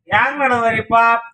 ಹ್ಯಾಂಗ್ ನಡೆದರಿಪ್ಪ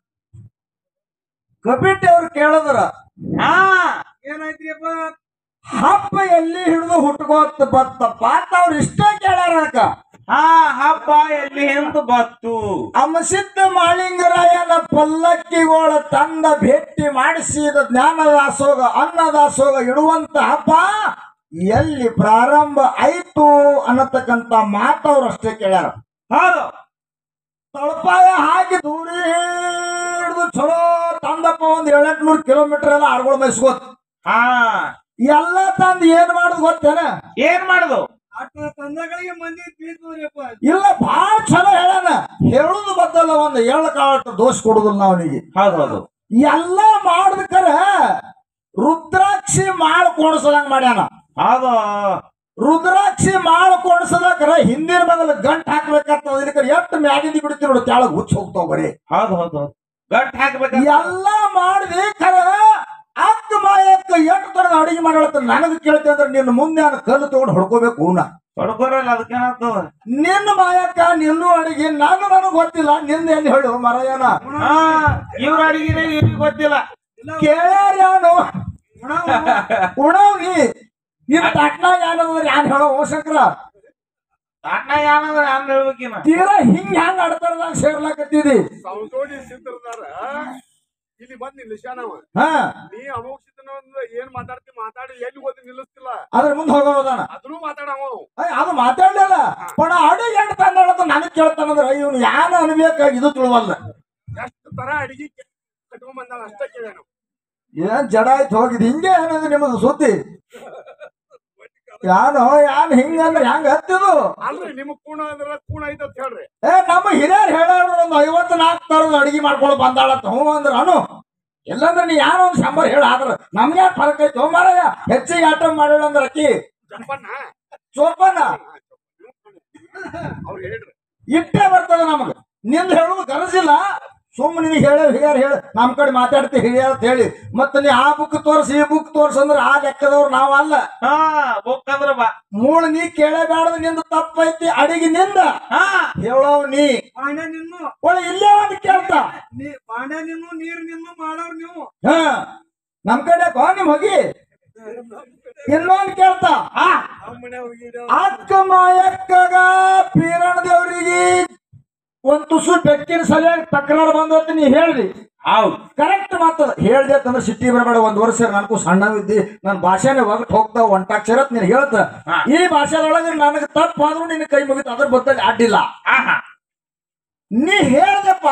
ಕಪಿಟಿ ಅವ್ರು ಕೇಳಿದ್ರ ಹಾ ಏನಾಯ್ತ್ರಿಪ್ಪ ಹಬ್ಬ ಎಲ್ಲಿ ಹಿಡಿದು ಹುಟ್ಕೋತ್ ಬತ್ತಪ್ಪ ಅಂತ ಅವ್ರು ಇಷ್ಟೇ ಕೇಳ್ಯಾರ ಅದ್ಕ. ಹಾ ಹಬ್ಬ ಎಲ್ಲಿ ಎಂದು ಬತ್ತು ಅಮಸಿದ್ದ ಮಾಳಿಂಗರಾಯನ ಪಲ್ಲಕ್ಕಿಗೋಳ ತಂದ ಭೇಟಿ ಮಾಡಿಸಿದ ಜ್ಞಾನದಾಸೋಗ ಅನ್ನದಾಸೋಗ ಇಡುವಂತ ಹಬ್ಬ ಎಲ್ಲಿ ಪ್ರಾರಂಭ ಆಯ್ತು ಅನ್ನತಕ್ಕಂತ ಮಾತು ಅವ್ರು ಅಷ್ಟೇ ಕೇಳ್ಯಾರ ಹೌದು ತಳಪಾಯ ಹಾಕಿ ದೂರಿ ಹಿಡಿದು ಚಲೋ ತಂದಪ್ಪ ಒಂದ್ ಏಳೆಂಟ್ನೂರು ಕಿಲೋಮೀಟರ್ ಎಲ್ಲ ಆಡ್ಗಳು ಮೈಸ್ಕೋತ್ ಹಾ ಎಲ್ಲ ತಂದು ಏನ್ ಮಾಡುದು ಗೊತ್ತೇನ ಏನ್ ಮಾಡುದು ಆಟ ತಂದಗಳಿಗೆ ಮಂದಿ ತಿಳಿದ್ರಿಪ್ಪ ಇಲ್ಲ ಬಹಳ ಚಲೋ ಹೇಳಣ ಹೇಳುದು ಬದ್ದಲ್ಲ ಒಂದು ಏಳು ಕಾಳಟ್ಟು ದೋಷ ಕೊಡುದಿಲ್ಲ ಅವನಿಗೆ ಹೌದು ಹೌದು ಎಲ್ಲ ಮಾಡಿದ್ಕರ ರುದ್ರಾಕ್ಷಿ ಮಾಳು ಕೊಡಿಸದಂಗ ಮಾಡ್ಯಾನ ಹೌದು ರುದ್ರಾಕ್ಷಿ ಮಾಳು ಕೊಡಿಸದಕ್ರ ಹಿಂದಿನ ಬದಲು ಗಂಟ್ ಹಾಕ್ಬೇಕಾಗ್ತದ ಇದಕ್ಕೆ ಎಷ್ಟು ಮ್ಯಾಗಿಂದ ಬಿಡ್ತೀವಿ ನೋಡಿ ತೆಳಗ್ ಹುಚ್ಚ ಹೋಗ್ತಾವ ಬರೀ ಹೌದು ಹೌದು ಹೌದು ಗಂಟ್ ಹಾಕ್ಬೇಕ ಎಲ್ಲ ಮಾಡಿದ್ವಿ ಖರ ಅಕ್ಕ ಮಾಯಕ್ಕ ಎಷ್ಟು ತರದ ಅಡಿಗೆ ಮಾಡಲತ್ತ ನನಗೆ ಕೇಳ್ತಿ ಅಂದ್ರೆ ನಿನ್ನ ಮುಂದೆ ನಾನು ಕಲ್ಲು ತಗೊಂಡು ಹೊಡ್ಕೋಬೇಕು ನಾ ಹೊಡ್ಕೋರಲ್ಲ ಅದಕ್ಕೇನಾಗ್ತದ ನಿನ್ನ ಮಾಯಕ್ಕ ನಿನ್ನೂ ಅಡಿಗೆ ನಾನು ನನಗೆ ಗೊತ್ತಿಲ್ಲ ನಿಂದ ಎಲ್ಲಿ ಹೇಳು ಮರಯ್ಯನ ಹಾ ಇವ್ರ ಅಡಿಗೆನೆ ಇವ್ರಿಗೆ ಗೊತ್ತಿಲ್ಲ ಕೇಳ್ಯಾರ ಯಾನು ಉಣವ್ ನೀ ನಿನ್ ತಟ್ನಾಗ ಯಾನದ ಯಾನ್ ಹೇಳೋ ಓ ಶಂಕರ ಅಣ್ಣ ಏನಂದ್ರ ನಾನು ಹೇಳ್ಬೇಕಿನ ತೀರಾ ಹಿಂಗ್ ಹ್ಯಾಂಗ ಆಡ್ತಾರದಾಗ ಸೇರ್ಲಾಕತ್ತಿದಿ ಸೌತೋಡಿ ಸಿದ್ಧರದಾರ ಇಲ್ಲಿ ಬಂದ್ ನಿಲ್ಲಿಸ್ಯಾನವ ಹಾ ನೀ ಅಮೋಘ ಸಿದ್ಧನ ಏನ್ ಮಾತಾಡ್ತಿ ಮಾತಾಡಿ ಎಲ್ಲಿ ಹೋಗಿ ನಿಲ್ಲಿಸ್ತಿಲ್ಲ ಅದ್ರ ಮುಂದೆ ಹೋಗೋದಾನ ಅದನ್ನು ಮಾತಾಡವ ಅದು ಮಾತಾಡ್ಲಿಲ್ಲ ಪಣ ಅಡಿಗೆ ಎಂಟು ತಂದ ನನಗ್ ಕೇಳ್ತಾನಂದ್ರ ಇವನು ಯಾನ ಅನ್ಬೇಕಾಗಿ ಇದು ತಿಳುವಲ್ಲ ಎಷ್ಟು ತರ ಅಡಿಗೆ ಕಟ್ಕೊಂಡ್ ಬಂದಾನ ಅಷ್ಟೇ ಕೇಳ್ಯಾನ ಏನ್ ಜಡ ಆಯ್ತು ಹೋಗಿದ್ ಹಿಂಗೆ ಏನದು ನಿಮ್ಮದು ಸುದ್ದಿ ಯಾನು ಯಾನ್ ಹಿಂಗಂದ್ರೆ ಹೆಂಗ ಹತ್ತಿದು ಅಲ್ರಿ ನಿಮ್ ಕೂಣ ಅಂದ್ರ ಕೂಣ ಐತೆ ಅಂತ ಹೇಳ್ರಿ ಏ ನಮ್ಮ ಹಿರಿಯರ್ ಹೇಳೋರು ಒಂದು ಐವತ್ತು ನಾಲ್ಕು ತರದ ಅಡಿಗೆ ಮಾಡ್ಕೊಂಡು ಬಂದಾಳತ್ತ ಹ್ಞೂ ಅಂದ್ರ ಅನು ಇಲ್ಲಂದ್ರೆ ನೀ ಯಾರೋ ಒಂದು ಶಂಬರ್ ಹೇಳ ಆದ್ರ ನಮ್ಗೆ ಫರಕ್ ಐತಿ ಮಾರಾಯ ಹೆಚ್ಚಿಗೆ ಆಟ ಮಾಡೋಣ ಅಂದ್ರ ಅಕ್ಕಿ ಜಂಪನ್ನ ಸೋಪನ ಅವ್ರು ಹೇಳ್ರಿ ಇಟ್ಟೇ ಬರ್ತದ ನಮಗ ನಿಂದ ಹೇಳುದು ಗರಜಿಲ್ಲ ಸುಮ್ಮನೆ ನಿನಗೆ ಹೇಳ ಹಿರಿಯರ್ ಹೇಳ ನಮ್ ಕಡೆ ಮಾತಾಡ್ತಿ ಹಿರಿಯರ್ ಅಂತ ಹೇಳಿ ಮತ್ತೆ ನೀ ಆ ಬುಕ್ ತೋರ್ಸಿ ಈ ಬುಕ್ ತೋರ್ಸ್ ಅಂದ್ರೆ ಆ ಲೆಕ್ಕದವ್ರು ನಾವಲ್ಲ ಹಾ ಬುಕ್ ಅಂದ್ರ ಬಾ ಮೂಳ ನೀ ಕೇಳಬೇಡದು ನಿಂದ ತಪ್ಪೈತಿ ಅಡಿಗೆ ನಿಂದ ಹಾ ಹೇಳೋವ್ ನೀ ಪಾಂಡ್ಯ ನಿನ್ನು ಒಳ್ಳೆ ಇಲ್ಲೇ ಒಂದು ಕೇಳ್ತಾ ನೀ ಪಾಂಡ್ಯ ನಿನ್ನು ನೀರ್ ನಿನ್ನು ಮಾಡೋರ್ ನೀವು ಹಾ ನಮ್ ಕಡೆ ಕೋ ನಿಮ್ ಹೋಗಿ ಇನ್ನೊಂದ್ ಕೇಳ್ತಾ ಆ ನಮ್ಮ ಮನೆ ಹೋಗಿ ಅಕ್ಕ ಮಾಯಕ್ಕಗ ಪೀರಣ ದೇವ್ರಿಗೆ ಒಂದ್ ತುಸು ಬೆಕ್ಕಿನ ಸಲುವಾಗಿ ತಕರಾರು ಬಂದೈತಿ ನೀ ಹೇಳ್ದಿ ಹೌದು ಕರೆಕ್ಟ್ ಮಾತದ ಹೇಳ್ದೆ ಅಂತಂದ್ರೆ ಸಿಟ್ಟಿ ಬರಬೇಡ ಒಂದ್ ವರ್ಷ ನನಗೂ ಸಣ್ಣವಿದ್ದಿ ನನ್ನ ಭಾಷೆನೇ ಒಗಟ್ ಹೋಗ್ತಾವ ಒಂಟಾಕ್ಷರ ನೀನ್ ಹೇಳ್ತ ಹಾ. ಈ ಭಾಷೆದೊಳಗೆ ನನಗೆ ತಪ್ಪಾದ್ರೂ ನಿನ್ನ ಕೈ ಮುಗಿತು ಅದ್ರ ಬದ್ದಲ್ಲಿ ಅಡ್ಡಿಲ್ಲ ಆಹಾ ನೀ ಹೇಳ್ದಪ್ಪ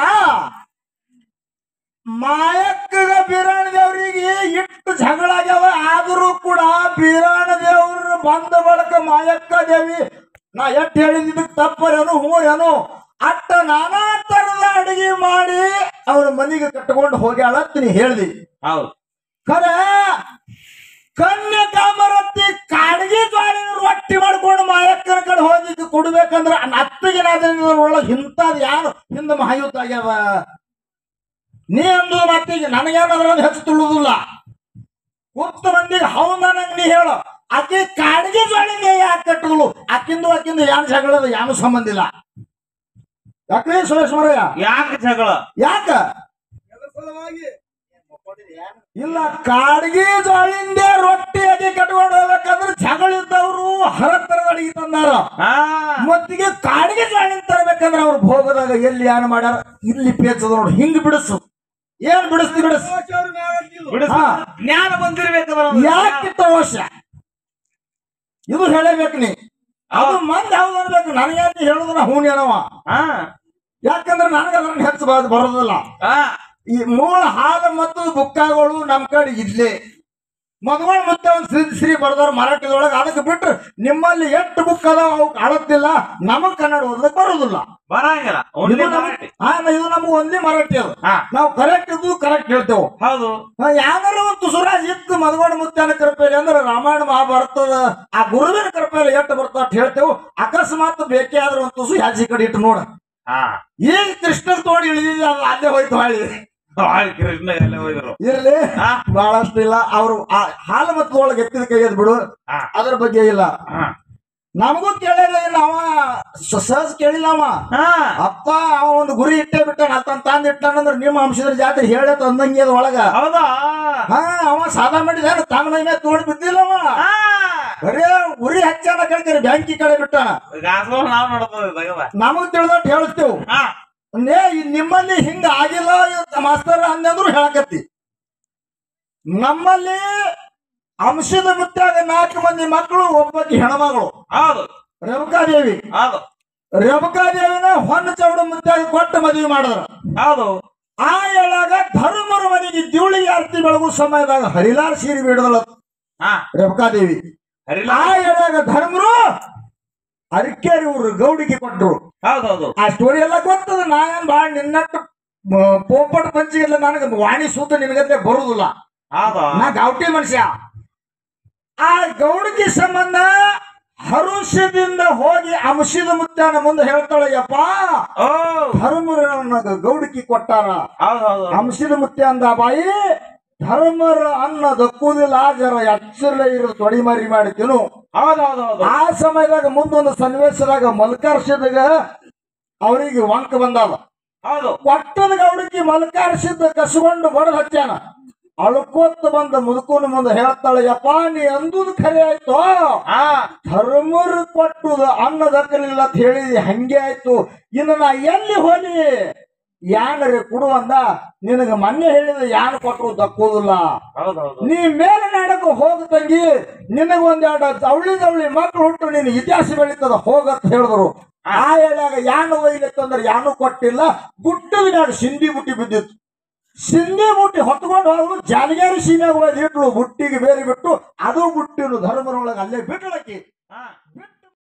ಮಾಯಕ್ಕಗ ಬೀರಾಣ ದೇವ್ರಿಗೆ ಇಟ್ಟು ಜಗಳ ಆಗ್ಯಾವ ಆದರೂ ಕೂಡ ಬೀರಾಣ ದೇವ್ರ ಬಂದ ಬಳಿಕ ಮಾಯಕ್ಕ ದೇವಿ ನಾ ಎಟ್ ಹೇಳಿದ್ದಕ್ಕೆ ತಪ್ಪರೇನು ಹ್ಞೂ ಏನು ಅಟ್ಟ ನಾನಾ ತರದ ಅಡಿಗೆ ಮಾಡಿ ಅವ್ರ ಮನೆಗೆ ಕಟ್ಕೊಂಡು ಹೋಗ್ಯಾಳ ಅಂತ ನೀ ಹೇಳ್ದಿ ಹೌದು ಖರೆ ಕನ್ಯಕಾಮರತಿ ಕಾಡ್ಗಿ ಜ್ವಾಳಿನ ರೊಟ್ಟಿ ಮಾಡ್ಕೊಂಡು ಮಾಯಕ್ಕನ ಕಡೆ ಹೋಗಿ ಕೊಡ್ಬೇಕಂದ್ರ ಅತ್ತಿಗಿನಾದ್ರೊಳಗೆ ಇಂಥದ್ ಯಾರು ಹಿಂದ ಮಹಾಯುದ್ಧ ಆಗ್ಯಾವ ನೀ ಅಂದು ಮತ್ತೀಗ ನನಗೇನಾದ್ರಲ್ಲಿ ಹೆಚ್ಚು ತುಳುದಿಲ್ಲ ಕೂತ ಮಂದಿಗೆ ಹೌದ ನಂಗೆ ನೀ ಹೇಳು ಆಕೆ ಕಾಡ್ಗಿ ಜ್ವಾಳಿನ ಯಾಕೆ ಕಟ್ಟುಗಳು ಆಕಿಂದು ಆಕಿಂದು ಯಾನ್ ಜಗಳದ ಯಾನು ಸಂಬಂಧ ಇಲ್ಲ ಯಾಕ್ರಿ ಸುರೇಶ್ ಮರಯ್ಯ ಯಾಕೆ ಜಗಳ ಯಾಕ ಎದ್ರ ಸಲುವಾಗಿ ಇಲ್ಲ ಕಾಡ್ಗಿ ಜೋಳಿಂದೆ ರೊಟ್ಟಿ ಅಗಿ ಕಟ್ಕೊಂಡು ಹೋಗ್ಬೇಕಂದ್ರೆ ಜಗಳ ಇದ್ದವರು ಹರತ್ತರದ ಅಡಿಗೆ ತಂದಾರ ಹಾ ಮತ್ತಿಗೆ ಕಾಡಿಗೆ ಜೋಳಿನ ತರಬೇಕಂದ್ರೆ ಅವ್ರು ಭೋಗದಾಗ ಎಲ್ಲಿ ಏನ್ ಮಾಡ್ಯಾರ ಇಲ್ಲಿ ಪೇಚದ ನೋಡಿ ಹಿಂಗ್ ಬಿಡಿಸು ಏನ್ ಬಿಡಿಸ್ತಿ ಬಿಡಿಸ್ ಅವ್ರ ಮ್ಯಾಲ ಹತ್ತಿದ್ದು. ಬಿಡಿಸ್ ಹಾ. ಜ್ಞಾನ ಬಂದಿರ್ಬೇಕಲ್ಲ ನಮ್ಗೆ. ಯಾಕಿತ್ತ ಅವಶ್ಯ ಇದು ಹೇಳಬೇಕು ನೀ ಅದು ಮಂದಿ ಯಾವ್ದು ಅನ್ಬೇಕು ನನಗೆ ಹೇಳುದ್ರ ಹೂನ್ ಏನವ ಹಾ ಯಾಕಂದ್ರೆ ನನಗೆ ಅದ್ರನ್ನ ಹೆಚ್ಚು ಬ- ಬರೋದಿಲ್ಲ ಹಾ ಈ ಮೂಲ ಹಾಲು ಮತ್ತು ಬುಕ್ಕಗಳು ನಮ್ ಕಡೆ ಇಲ್ಲೇ ಮಗವಾಳ ಮತ್ತೆ ಒಂದು ಶ್ರೀ ಶ್ರೀ ಬರ್ದವ್ರು ಮರಾಠಿದೊಳಗೆ ಅದಕ್ಕೆ ಬಿಟ್ರೆ ನಿಮ್ಮಲ್ಲಿ ಎಷ್ಟು ಬುಕ್ ಅದಾವ ಅವು ಕಾಣುತ್ತಿಲ್ಲ ನಮಗ್ ಕನ್ನಡ ಓದ್ಲಿಕ್ಕೆ ಬರೋದಿಲ್ಲ ಬರಂಗಿಲ್ಲ ಓನ್ಲಿ ಇದು ನಮ್- ಮರಾಠಿ ಹಾ ಇದು ನಮ್ಗೆ ಒಂದೇ ಮರಾಠಿ ಅದು ಹಾ ನಾವು ಕರೆಕ್ಟ್ ಇದ್ದು ಕರೆಕ್ಟ್ ಹೇಳ್ತೇವೆ ಹೌದು ಯಾವ್ದಾರ ಒಂದು ತುಸುರಾಜ್ ಇತ್ತು ಮದಗೋಡ ಮುತ್ಯಾನ ಕೃಪೆಯಲ್ಲಿ ಅಂದ್ರೆ ರಾಮಾಯಣ ಮಹಾಭಾರತದ ಆ ಗುರುವಿನ ಕೃಪೆಯಲ್ಲಿ ಎಷ್ಟು ಬರ್ತಾವ ಅಂತ ಹೇಳ್ತೇವೆ ಅಕಸ್ಮಾತ್ ಬೇಕೇ ಆದ್ರೆ ಒಂದು ತುಸು ಯಾಜಿ ಕಡೆ ಇಟ್ಟು ನೋಡ ಹಾ ಈಗ ಕೃಷ್ಣ ತೋಡಿ ಇಳಿದಿದೆ ಅದು ಅಲ್ಲೇ ಹೋಯ್ತು ಹಾಳಿ ಬಾಳ್ ಕೃಷ್ಣ ಎಲ್ಲ ಹೋಗಿದ್ರು ಇರ್ಲಿ ಹಾ ಬಹಳಷ್ಟು ಇಲ್ಲ ಅವರು ಹಾಲು ಮತ್ತು ಒಳಗೆ ಎತ್ತಿದ ಕೈ ಎದ್ ಬಿಡು ಹಾ ಅದ್ರ ಬಗ್ಗೆ ಇಲ್ಲ ಹಾ ನಮಗೂ ಕೇಳಿಲ್ಲ ಇಲ್ಲ ಅವ ಸ- ಸಹಜ ಕೇಳಿಲ್ಲ ಅವ ಹಾ ಅಪ್ಪ ಅವ ಒಂದು ಗುರಿ ಇಟ್ಟೇ ಬಿಟ್ಟಾನ ಅತ್ತನ್ ತಂದ್ ಇಟ್ಟಾನಂದ್ರ ನಿಮ್ಮ ಅಂಶದ ಜಾತ್ರೆ ಹೇಳತ್ ಅಂದಂಗೆ ಅದ ಒಳಗ ಹೌದಾ ಹಾ ಅವ ಸಾದಾ ಮಾಡಿದಾನ ತಮ್ಮ ಮೇಲೆ ತೋಡಿ ಬಿದ್ದಿಲ್ಲ ಅವ ಹಾ ಬರೇ ಉರಿ ಹಚ್ಚಾನ ಕಳ್ತೀರಿ ಬ್ಯಾಂಕಿ ಕಡೆ ಬಿಟ್ಟಾನ ಗಾಸ್ಗಳು ನಾವ್ ನೋಡ್ತದ ತಗದ ನಮಗ್ ತಿಳಿದಟ್ಟು ಹೇಳ್ತೇವ್ ಹಾ ನೇ ಇದ್ ನಿಮ್ಮಲ್ಲಿ ಹಿಂಗ ಆಗಿಲ್ಲ ಇವ್ರ್ ಮಾಸ್ತರ್ ಅಂದಂದ್ರು ಹೇಳಕತ್ತಿ ನಮ್ಮಲ್ಲಿ ಅಂಶದ ಮುತ್ತಾಗ ನಾಲ್ಕು ಮಂದಿ ಮಕ್ಕಳು ಒಬ್ಬಾಕಿ ಹೆಣ್ಮಗಳು ಹೌದು ರೇವಕಾದೇವಿ ಹೌದು ರೇವಕಾದೇವಿನ ಹೊನ್ನ ಚೌಡ ಮುತ್ತಾಗಿ ಕೊಟ್ಟು ಮದುವೆ ಮಾಡಿದ್ರ ಹೌದು ಆ ಹೇಳಾಗ ಧರ್ಮರ ಮನೆಗೆ ದಿವಳಿಗೆ ಆರತಿ ಬೆಳಗು ಸಮಯದಾಗ ಹರಿಲಾರ್ ಸೀರೆ ಬಿಡದಲ್ಲ ಹಾ ರೇವಕಾದೇವಿ ಹರಿಲ್ಲ ಆ ಹೇಳಾಗ ಧರ್ಮರು ಅರಿಕೇರಿ ಊರು ಗೌಡಿಗೆ ಕೊಟ್ರು ಹೌದು ಹೌದು ಆ ಸ್ಟೋರಿ ಎಲ್ಲ ಗೊತ್ತದ ನಾನ್ ಬಾಳ ನಿನ್ನಟ್ಟು ಮ- ಪೋಪಟ್ ಪಂಚಿ ಇಲ್ಲ ನನಗೆ ವಾಣಿ ಸೂತ ನಿನಗತ್ತೆ ಬರುದಿಲ್ಲ ಹೌದಾ ನಾ ಗೌಟಿ ಮನುಷ್ಯ ಆ ಗೌಡಿಗೆ ಸಂಬಂಧ ಹರುಷದಿಂದ ಹೋಗಿ ಅಂಶದ ಮುತ್ತಾನ ಮುಂದೆ ಹೇಳ್ತಾಳೆ ಯಪ್ಪ ಓ ಧರ್ಮರು ನನಗ ಗೌಡಿಗೆ ಕೊಟ್ಟಾರ ಹೌದು ಹೌದು ಅಂಶದ ಮುತ್ಯ ಅಂದ ಬಾಯಿ ಧರ್ಮರ ಅನ್ನ ದಕ್ಕುದಿಲ್ಲ ಜರ ಎಚ್ಚರಲೆ ಇರೋದು ತೊಡಿ ಮರಿ ಮಾಡಿ ತಿನ್ನು ಹೌದು ಹೌದು ಹೌದು ಆ ಸಮಯದಾಗ ಮುಂದೊಂದು ಸನ್ನಿವೇಶದಾಗ ಮಲ್ಕಾರ್ಷದಾಗ ಅವರಿಗೆ ವಂಕ ಬಂದದ ಹೌದು ಒಟ್ಟದ ಗೌಡಕ್ಕೆ ಮಲ್ಕಾರ್ಸಿದ್ದ ಕಸಗೊಂಡು ಬಡದ್ ಹಚ್ಚಾನ ಅಳ್ಕೋತ ಬಂದ ಮುದುಕೋನ ಮುಂದೆ ಹೇಳ್ತಾಳೆ ಯಪ್ಪ ನೀ ಅಂದುದು ಖರೆ ಆಯ್ತು ಹಾ ಧರ್ಮರು ಕೊಟ್ಟುದ ಅನ್ನ ದಕ್ಕಲಿಲ್ಲ ಅಂತ ಹೇಳಿದಿ ಹಂಗೆ ಆಯ್ತು ಇನ್ನು ನಾ ಎಲ್ಲಿ ಹೋಲಿ ಯಾನರೆ ಕೊಡು ಅಂದ ನಿನಗ ಮೊನ್ನೆ ಹೇಳಿದ ಯಾನ್ ಕೊಟ್ಟರು ದಕ್ಕುದಿಲ್ಲ ಹೌದು ಹೌದು ನೀ ಮೇಲೆ ನಾಡಕ್ಕೆ ಹೋಗ ತಂಗಿ ನಿನಗ ಒಂದೆರಡು ಅವಳಿ ದವಳಿ ಮಕ್ಳು ಹುಟ್ಟು ನೀನು ಇತಿಹಾಸ ಬೆಳೀತದ ಹೋಗತ್ ಹೇಳಿದ್ರು ಆ ಎಳ್ಯಾಗ ಯಾನು ಒಯ್ಲತ್ತಂದ್ರೆ ಯಾನು ಕೊಟ್ಟಿಲ್ಲ ಗುಡ್ಡದ ಮ್ಯಾಗ ಸಿಂಧಿ ಬುಟ್ಟಿ ಬಿದ್ದಿತ್ತು ಸಿಂಧಿ ಬುಟ್ಟಿ ಹೊತ್ಕೊಂಡು ಹೋದ್ರು ಜಾನಗೇರಿ ಸೀಮೆಗೆ ಒಯ್ದು ಇಟ್ಲು ಬುಟ್ಟಿಗೆ ಬೇರೆ ಬಿಟ್ಟು ಅದು ಬುಟ್ಟಿನು ಧರ್ಮರೊಳಗೆ ಅಲ್ಲೇ ಬಿಟ್ಟಳಕಿ ಹಾ ಬಿಟ್ಟು